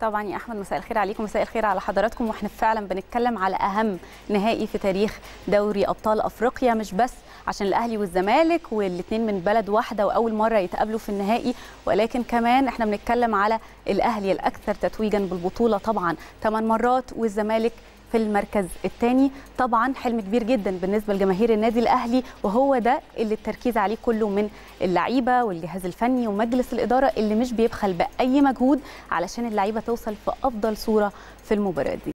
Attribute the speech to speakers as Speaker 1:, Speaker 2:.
Speaker 1: طبعا يا احمد مساء الخير عليكم مساء الخير على حضراتكم واحنا فعلا بنتكلم على اهم نهائي في تاريخ دوري ابطال افريقيا مش بس عشان الاهلي والزمالك والاثنين من بلد واحده واول مره يتقابلوا في النهائي ولكن كمان احنا بنتكلم على الاهلي الاكثر تتويجا بالبطوله طبعا 8 مرات والزمالك في المركز الثاني طبعا حلم كبير جدا بالنسبه لجماهير النادي الاهلي وهو ده اللي التركيز عليه كله من اللعيبه والجهاز الفني ومجلس الاداره اللي مش بيبخل باي مجهود علشان اللعيبه توصل في افضل صوره في المباراه دي